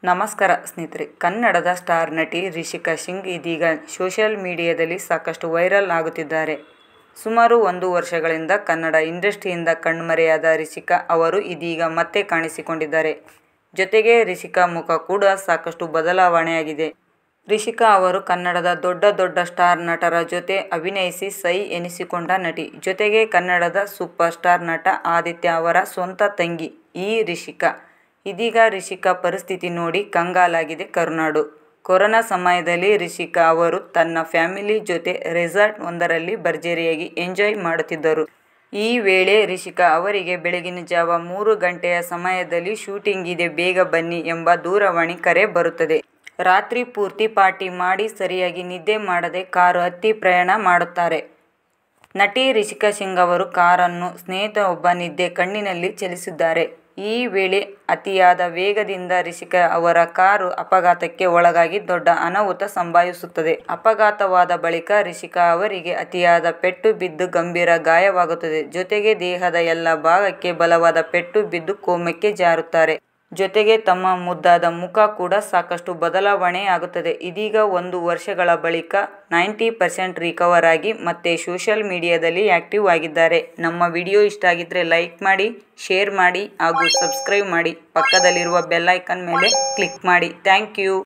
ನಮಸ್ಕಾರ ಸ್ನೇಹಿತರೆ ಕನ್ನಡದ ಸ್ಟಾರ್ ನಟಿ ರಿಷಿಕಾ ಸಿಂಗ್ ಇದೀಗ ಸೋಷಿಯಲ್ ಮೀಡಿಯಾದಲ್ಲಿ ಸಾಕಷ್ಟು ವೈರಲ್ ಆಗುತ್ತಿದ್ದಾರೆ ಸುಮಾರು ಒಂದು ವರ್ಷಗಳಿಂದ ಕನ್ನಡ ಇಂಡಸ್ಟ್ರಿಯಿಂದ ಕಣ್ಮರೆಯಾದ ರಿಷಿಕಾ ಅವರು ಇದೀಗ ಮತ್ತೆ ಕಾಣಿಸಿಕೊಂಡಿದ್ದಾರೆ ಜೊತೆಗೆ ರಿಷಿಕಾ ಮುಖ ಕೂಡ ಸಾಕಷ್ಟು ಬದಲಾವಣೆಯಾಗಿದೆ ರಿಷಿಕಾ ಅವರು ಕನ್ನಡದ ದೊಡ್ಡ ದೊಡ್ಡ ಸ್ಟಾರ್ ನಟರ ಜೊತೆ ಅಭಿನಯಿಸಿ ಸೈ ಎನಿಸಿಕೊಂಡ ನಟಿ ಜೊತೆಗೆ ಕನ್ನಡದ ಸೂಪರ್ ಸ್ಟಾರ್ ನಟ ಆದಿತ್ಯ ಅವರ ಸ್ವಂತ ತಂಗಿ ಈ ರಿಷಿಕಾ ಇದೀಗ ರಿಷಿಕಾ ಪರಿಸ್ಥಿತಿ ನೋಡಿ ಕಂಗಾಲಾಗಿದೆ ಕರುನಾಡು ಕೊರೋನಾ ಸಮಯದಲ್ಲಿ ರಿಷಿಕಾ ಅವರು ತನ್ನ ಫ್ಯಾಮಿಲಿ ಜೊತೆ ರೆಸಾರ್ಟ್ ಒಂದರಲ್ಲಿ ಭರ್ಜರಿಯಾಗಿ ಎಂಜಾಯ್ ಮಾಡುತ್ತಿದ್ದರು ಈ ವೇಳೆ ರಿಷಿಕಾ ಅವರಿಗೆ ಬೆಳಗಿನ ಜಾವ ಮೂರು ಗಂಟೆಯ ಸಮಯದಲ್ಲಿ ಶೂಟಿಂಗ್ ಇದೆ ಬೇಗ ಬನ್ನಿ ಎಂಬ ದೂರವಾಣಿ ಕರೆ ಬರುತ್ತದೆ ರಾತ್ರಿ ಪೂರ್ತಿ ಪಾರ್ಟಿ ಮಾಡಿ ಸರಿಯಾಗಿ ನಿದ್ದೆ ಮಾಡದೆ ಕಾರು ಹತ್ತಿ ಪ್ರಯಾಣ ಮಾಡುತ್ತಾರೆ ನಟಿ ರಿಷಿಕಾ ಸಿಂಗ್ ಅವರು ಕಾರನ್ನು ಸ್ನೇಹಿತನೊಬ್ಬ ನಿದ್ದೆ ಕಣ್ಣಿನಲ್ಲಿ ಚಲಿಸಿದ್ದಾರೆ ಈ ವೇಳೆ ಅತಿಯಾದ ವೇಗದಿಂದ ರಿಷಿಕಾ ಅವರ ಕಾರು ಅಪಘಾತಕ್ಕೆ ಒಳಗಾಗಿ ದೊಡ್ಡ ಅನಾಹುತ ಸಂಭವಿಸುತ್ತದೆ ಅಪಘಾತವಾದ ಬಳಿಕ ರಿಷಿಕಾ ಅವರಿಗೆ ಅತಿಯಾದ ಪೆಟ್ಟು ಬಿದ್ದು ಗಂಭೀರ ಗಾಯವಾಗುತ್ತದೆ ಜೊತೆಗೆ ದೇಹದ ಎಲ್ಲ ಭಾಗಕ್ಕೆ ಬಲವಾದ ಪೆಟ್ಟು ಬಿದ್ದು ಕೋಮಕ್ಕೆ ಜಾರುತ್ತಾರೆ ಜೊತೆಗೆ ತಮ್ಮ ಮುದ್ದಾದ ಮುಖ ಕೂಡ ಸಾಕಷ್ಟು ಬದಲಾವಣೆಯಾಗುತ್ತದೆ ಇದೀಗ ಒಂದು ವರ್ಷಗಳ ಬಳಿಕ ನೈಂಟಿ ಪರ್ಸೆಂಟ್ ರಿಕವರ್ ಆಗಿ ಮತ್ತೆ ಸೋಷಿಯಲ್ ಮೀಡಿಯಾದಲ್ಲಿ ಆಕ್ಟಿವ್ ಆಗಿದ್ದಾರೆ ನಮ್ಮ ವಿಡಿಯೋ ಇಷ್ಟ ಆಗಿದ್ರೆ ಲೈಕ್ ಮಾಡಿ ಶೇರ್ ಮಾಡಿ ಹಾಗೂ ಸಬ್ಸ್ಕ್ರೈಬ್ ಮಾಡಿ ಪಕ್ಕದಲ್ಲಿರುವ ಬೆಲ್ ಐಕನ್ ಮೇಲೆ ಕ್ಲಿಕ್ ಮಾಡಿ ಥ್ಯಾಂಕ್ ಯು